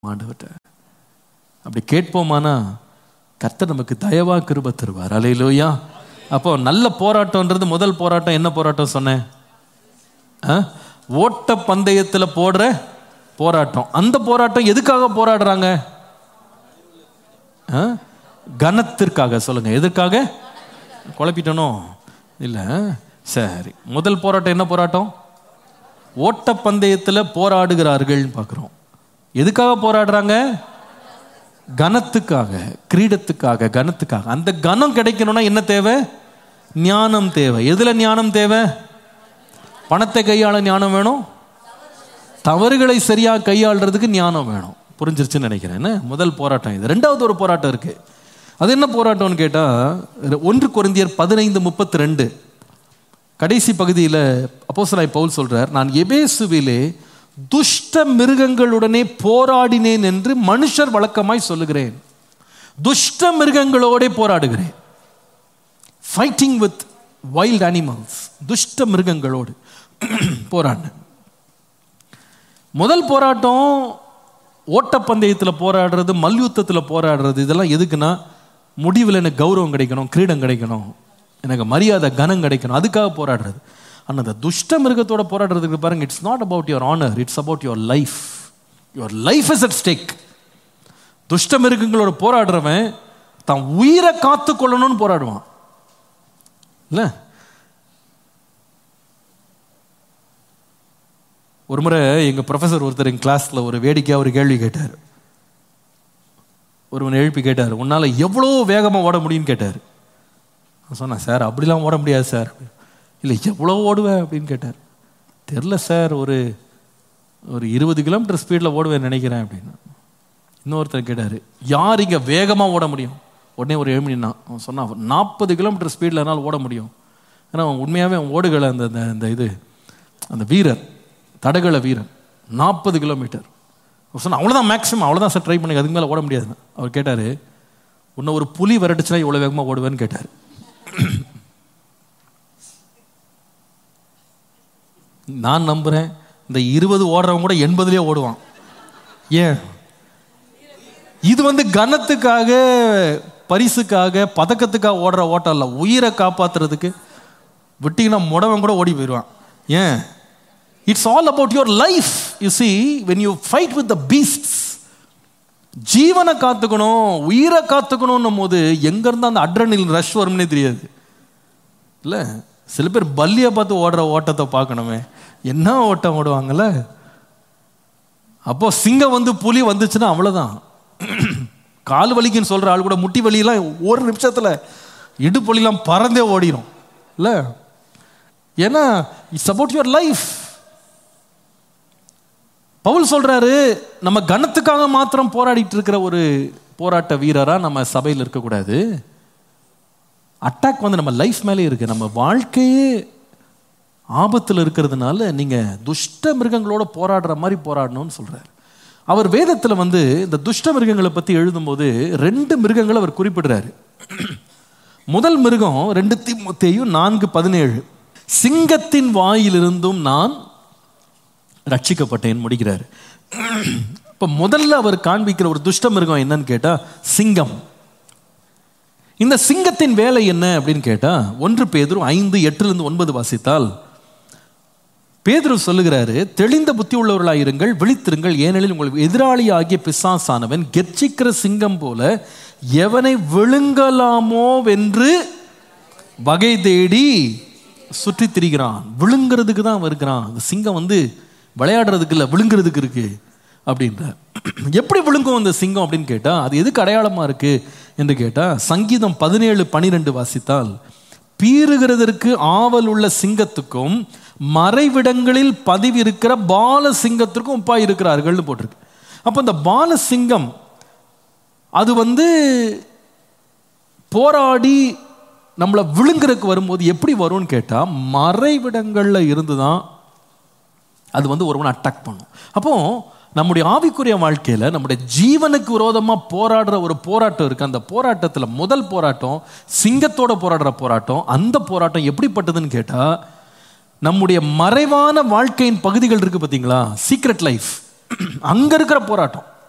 ஆண்டவர்கிட்ட அப்படி கேட்போமானா கர்த்தர் நமக்கு தயவா கிருப தருவார் அலையிலோயா அப்போ நல்ல போராட்டம்ன்றது முதல் போராட்டம் என்ன போராட்டம் சொன்னேன் ஆ? ஓட்ட பந்தயத்தில் போடுற போராட்டம் அந்த போராட்டம் எதுக்காக போராடுறாங்க ஆ? கனத்திற்காக சொல்லுங்க எதற்காக குழப்பிட்டனோ இல்லை சரி முதல் போராட்டம் என்ன போராட்டம் ஓட்டப்பந்தயத்தில் போராடுகிறார்கள் பார்க்குறோம் எதுக்காக போராடுறாங்க கனத்துக்காக கிரீடத்துக்காக கனத்துக்காக அந்த கனம் கிடைக்கணும்னா என்ன தேவை ஞானம் தேவை எதுல ஞானம் தேவை பணத்தை கையாள ஞானம் வேணும் தவறுகளை சரியா கையாளுறதுக்கு ஞானம் வேணும் புரிஞ்சிருச்சுன்னு நினைக்கிறேன் என்ன? முதல் போராட்டம் இது ரெண்டாவது ஒரு போராட்டம் இருக்கு அது என்ன போராட்டம்னு கேட்டா ஒன்று கொரிந்தியர் பதினைந்து முப்பத்தி ரெண்டு கடைசி பகுதியில் அப்போஸ்தலனாய் பவுல் சொல்றார் நான் எபேசுவிலே துஷ்ட மிருகங்களுடனே போராடினேன் என்று மனுஷர் வழக்கமாய் சொல்லுகிறேன் துஷ்ட மிருகங்களோட போராடுகிறேன் ஃபைட்டிங் வித் வைல்ட் அனிமல்ஸ் துஷ்ட மிருகங்களோடு போராடினேன் முதல் போராட்டம் ஓட்டப்பந்தயத்தில் போராடுறது மல்யுத்தத்தில் போராடுறது இதெல்லாம் எதுக்குன்னா முடிவில் எனக்கு கௌரவம் கிடைக்கணும் கிரீடம் கிடைக்கணும் எனக்கு மரியாதை கனம் கிடைக்கணும் அதுக்காக போராடுறது ஆனால் அந்த துஷ்ட மிருகத்தோட போராடுறதுக்கு பாருங்க it's not about your honour it's about your life your life is at stake துஷ்ட மிருகங்களோட போராடுறவன் தான் உயிரை காத்து கொள்ளணும்னு போராடுவான் இல்லை ஒரு முறை எங்கள் ப்ரொஃபஸர் ஒருத்தர் எங்கள் கிளாஸில் ஒரு வேடிக்கையாக ஒரு கேள்வி கேட்டார் ஒருவன் எழுப்பி கேட்டார் உன்னால் எவ்வளோ வேகமாக ஓட முடியும்னு கேட்டார் நான் சொன்னேன் சார் அப்படிலாம் ஓட முடியாது சார் இல்லை எவ்வளோ ஓடுவேன் அப்படின்னு கேட்டார் தெரில சார் ஒரு ஒரு இருபது கிலோமீட்டர் ஸ்பீடில் ஓடுவேன் நினைக்கிறேன் அப்படின்னு இன்னொருத்தர் கேட்டார் யார் இங்கே வேகமாக ஓட முடியும் உடனே ஒரு எழுமினா அவன் சொன்னான் நாற்பது கிலோமீட்டர் ஸ்பீடில் என்னால் ஓட முடியும் ஏன்னா அவன் உண்மையாகவே அவன் ஓடுகளை அந்த அந்த- அந்த இது அந்த வீரர் தடகள வீரர் நாற்பது கிலோமீட்டர் அவர் சொன்ன அவ்வளோதான் மேக்ஸிமம் அவ்வளோதான் சார் ட்ரை பண்ணுங்க அதுக்கு மேலே ஓட முடியாது அவர் கேட்டார் உன்னை ஒரு புலி விரட்டுச்சுன்னா இவ்வளோ வேகமாக ஓடுவேன்னு கேட்டார் நான் நம்புகிறேன் இந்த இருபது ஓடுறவன் கூட எண்பதுலேயே ஓடுவான் ஏன் இது வந்து கனத்துக்காக பரிசுக்காக பதக்கத்துக்காக ஓடுற ஓட்டம் இல்லை உயிரை காப்பாத்துறதுக்கு விட்டீங்கன்னா முடவன் கூட ஓடி போயிடுவான் ஏன் it's all about your life you see when you fight with the beasts ஜீவனை காத்துக்கணும் உயிரை காத்துக்கணும்னும் போது எங்கேருந்து அந்த அட்ரனில் ரஷ் வரும்னே தெரியாது இல்லை சில பேர் பல்லியை பார்த்து ஓடுற ஓட்டத்தை பார்க்கணுமே என்ன ஓட்டம் ஓடுவாங்கல்ல அப்போ சிங்கம் வந்து புலி வந்துச்சுன்னா அவ்வளோதான் கால் வலிக்குன்னு சொல்ற ஆள் கூட முட்டி வலியெல்லாம் ஒரு நிமிஷத்துல இடுப்பொலிலாம் பறந்தே ஓடிடும் இல்ல ஏன்னா it's about your life Paul சொல்றாரு நம்ம கனத்துக்காக மாத்திரம் போராடிட்டு இருக்கிற ஒரு போராட்ட வீரரா நம்ம சபையில் இருக்கக்கூடாது அட்டாக் வந்து நம்ம லைஃப் மேலே இருக்கு நம்ம வாழ்க்கையே ஆபத்தில் இருக்கிறதுனால நீங்க துஷ்ட மிருகங்களோட போராடுற மாதிரி போராடணும்னு சொல்றாரு அவர் வேதத்துல வந்து இந்த துஷ்ட மிருகங்களை பத்தி எழுதும்போது ரெண்டு மிருகங்களை அவர் குறிப்பிடுறாரு முதல் மிருகம் ரெண்டு தீமோத்தேயும் நான்கு பதினேழு சிங்கத்தின் வாயிலிருந்தும் நான் ரட்சிக்கப்பட்டேன் முடிக்கிறார் இப்ப முதல்ல அவர் காண்பிக்கிற ஒரு துஷ்ட மிருகம் என்னன்னு கேட்டா சிங்கம் இந்த சிங்கத்தின் வேலை என்ன அப்படின்னு கேட்டா ஒன்று பேதுரு ஐந்து எட்டுலேருந்து ஒன்பது வாசித்தால் பேதுரு சொல்லுகிறாரு தெளிந்த புத்தி உள்ளவர்களாயிருங்கள் விழித்திருங்கள் ஏனெனில் உங்களுக்கு எதிராளி ஆகிய பிசாசானவன் கெர்ச்சிக்கிற சிங்கம் போல எவனை விழுங்கலாமோ வென்று வகை தேடி சுற்றி திரிகிறான் விழுங்கிறதுக்கு தான் அவன் இருக்கிறான் அந்த சிங்கம் வந்து விளையாடுறதுக்கு இல்லை விழுங்குறதுக்கு இருக்கு அப்படின்றார் எப்படி விழுங்கும் அந்த சிங்கம் அப்படின்னு கேட்டா அது எதுக்கு அடையாளமா இருக்கு என்று கேட்டா சங்கீதம் பதினேழு பனிரெண்டு வாசித்தால் பீறுகிறதற்கு ஆவல் உள்ள சிங்கத்துக்கும் மறைவிடங்களில் பதிவிருக்கிற பால சிங்கத்திற்கும் ஒப்பாய் இருக்கிறார்கள்னு போட்டிருக்கு அப்போ இந்த பால சிங்கம் அது வந்து போராடி நம்மளை விழுங்குறதுக்கு வரும்போது எப்படி வரும்னு கேட்டால் மறைவிடங்களில் இருந்து தான் அது வந்து ஒருவனை அட்டாக் பண்ணும் அப்போ நம்முடைய ஆவிக்குரிய வாழ்க்கையில நம்முடைய ஜீவனுக்கு விரோதமா போராடுற ஒரு போராட்டம் இருக்கு அந்த போராட்டத்துல முதல் போராட்டம் சிங்கத்தோட போராடுற போராட்டம் அந்த போராட்டம் எப்படிப்பட்டதுன்னு கேட்டா நம்முடைய மறைவான வாழ்க்கையின் பகுதிகள் இருக்கு பாத்தீங்களா சீக்ரெட் லைஃப் அங்க இருக்கிற போராட்டம்